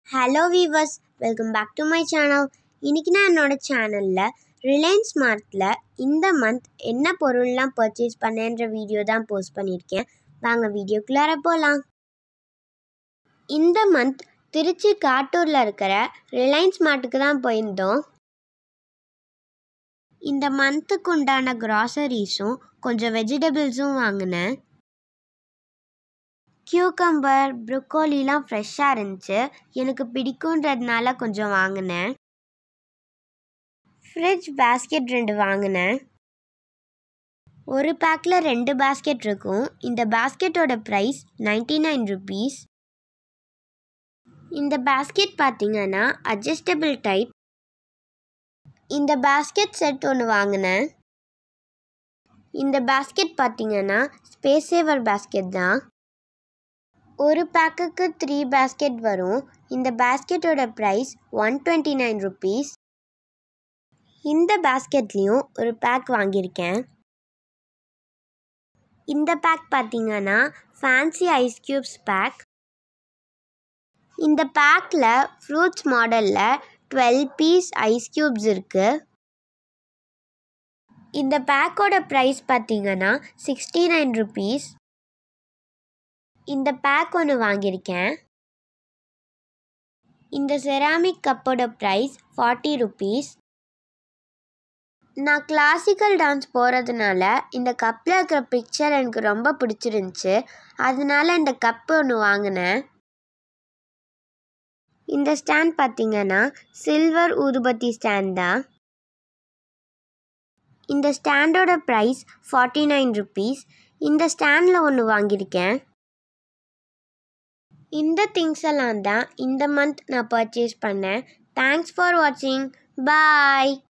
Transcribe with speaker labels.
Speaker 1: hello viewers welcome back to my channel இன்றைக்கி நான் என்னோடய சேனலில் ரிலையன்ஸ் மார்ட்டில் இந்த மந்த் என்ன பொருள்லாம் பர்ச்சேஸ் பண்ணேன்ற வீடியோ தான் போஸ்ட் பண்ணியிருக்கேன் வாங்க வீடியோக்குள்ளார போகலாம் இந்த மந்த் திருச்சி காட்டூரில் இருக்கிற ரிலையன்ஸ் மார்ட்டுக்கு தான் போயிருந்தோம் இந்த மந்த்துக்கு உண்டான க்ராசரிஸும் கொஞ்சம் வெஜிடபிள்ஸும் வாங்கினேன் கியூக்கம்பர் ப்ரொக்கோலிலாம் ஃப்ரெஷ்ஷாக இருந்துச்சு எனக்கு பிடிக்குன்றதுனால கொஞ்சம் வாங்கினேன் ஃப்ரிட்ஜ் பேஸ்கெட் ரெண்டு வாங்கினேன் ஒரு பேக்கில் ரெண்டு பேஸ்கெட் இருக்கும் இந்த பேஸ்கெட்டோட ப்ரைஸ் நைன்டி நைன் ருபீஸ் இந்த பேஸ்கெட் பார்த்தீங்கன்னா அட்ஜஸ்டபிள் டைப் இந்த பேஸ்கெட் செட் ஒன்று வாங்கினேன் இந்த பேஸ்கெட் பார்த்தீங்கன்னா ஸ்பேஸ் சேவர் பேஸ்கெட் தான் ஒரு பேக்குக்கு த்ரீ பேஸ்கெட் வரும் இந்த பேஸ்கெட்டோட price one twenty nine rupees இந்த பேஸ்கெட்லேயும் ஒரு பேக் வாங்கியிருக்கேன் இந்த பேக் பார்த்தீங்கன்னா ஃபேன்சி ஐஸ் க்யூப்ஸ் பேக் இந்த பேக்கில் ஃப்ரூட்ஸ் மாடலில் டுவெல் பீஸ் ஐஸ் க்யூப்ஸ் இருக்குது இந்த பேக்கோட ப்ரைஸ் பார்த்தீங்கன்னா சிக்ஸ்டி நைன் ருபீஸ் இந்த பேக் ஒன்று வாங்கியிருக்கேன் இந்த செராமிக் கப்போட ப்ரைஸ் ஃபார்ட்டி ருபீஸ் நான் கிளாசிக்கல் டான்ஸ் போகிறதுனால இந்த கப்பில் இருக்கிற பிக்சர் எனக்கு ரொம்ப பிடிச்சிருந்துச்சு அதனால இந்த கப்பு ஒன்று வாங்கினேன் இந்த ஸ்டாண்ட் பார்த்தீங்கன்னா சில்வர் ஊதுபத்தி ஸ்டாண்ட் தான் இந்த ஸ்டாண்டோட ப்ரைஸ் ஃபார்ட்டி நைன் ருபீஸ் இந்த ஸ்டாண்டில் ஒன்று வாங்கியிருக்கேன் இந்த திங்ஸ் எல்லாம் தான் இந்த மந்த் நான் பர்ச்சேஸ் பண்ணேன் தேங்க்ஸ் ஃபார் வாட்சிங் பாய்